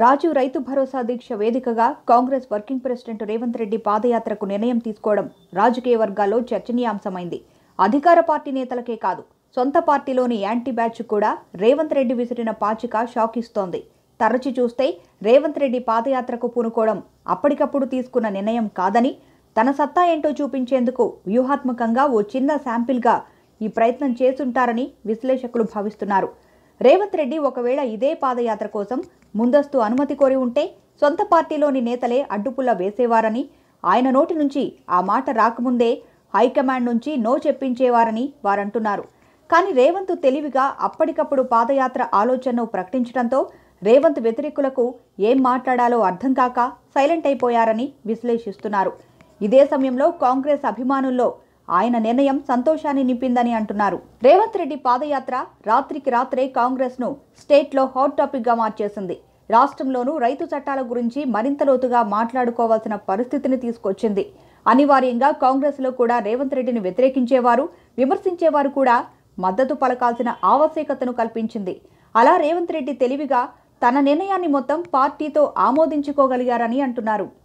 రాజీవ్ రైతు భరోసా దీక్ష వేదికగా Congress working president Revanth Reddy పాదయాత్రకు నిర్ణయం తీసుకోవడం రాజకీయ వర్గాల్లో చర్చనీయాంశమైంది అధికార పార్టీ నేతలకే కాదు సొంత పార్టీలోని యాంటీ బ్యాచ్ కూడా రేవంత్ రెడ్డి విసిరిన పాచిక షాక్ ఇస్తోంది తరచి చూస్తే రేవంత్ రెడ్డి పాదయాత్రకు పూనుకోవడం అప్పటికప్పుడు తీసుకున్న నిర్ణయం కాదని తన సత్తా ఏంటో చూపించేందుకు వ్యూహాత్మకంగా ఓ చిన్న శాంపిల్గా ఈ ప్రయత్నం చేసుంటారని విశ్లేషకులు భావిస్తున్నారు రేవంత్ రెడ్డి ఒకవేళ ఇదే పాదయాత్ర కోసం ముందస్తు అనుమతి కోరి ఉంటే సొంత పార్టీలోని నేతలే అడ్డుపుల్ల వేసేవారని ఆయన నోటి నుంచి ఆ మాట రాకముందే హైకమాండ్ నుంచి నో చెప్పించేవారని వారంటున్నారు కానీ రేవంత్ తెలివిగా అప్పటికప్పుడు పాదయాత్ర ఆలోచనను ప్రకటించడంతో రేవంత్ వ్యతిరేకులకు ఏం మాట్లాడాలో అర్థం కాక సైలెంట్ అయిపోయారని విశ్లేషిస్తున్నారు ఇదే సమయంలో కాంగ్రెస్ అభిమానుల్లో ఆయన నిర్ణయం సంతోషాన్ని నింపిందని అంటున్నారు రేవంత్ రెడ్డి పాదయాత్ర రాత్రికి రాత్రే కాంగ్రెస్ ను స్టేట్ లో హాట్ టాపిక్ గా మార్చేసింది రాష్ట్రంలోనూ రైతు చట్టాల గురించి మరింత లోతుగా మాట్లాడుకోవాల్సిన పరిస్థితిని తీసుకొచ్చింది అనివార్యంగా కాంగ్రెస్ లో కూడా రేవంత్ రెడ్డిని వ్యతిరేకించేవారు విమర్శించేవారు కూడా మద్దతు పలకాల్సిన ఆవశ్యకతను కల్పించింది అలా రేవంత్ రెడ్డి తెలివిగా తన నిర్ణయాన్ని మొత్తం పార్టీతో ఆమోదించుకోగలిగారని అంటున్నారు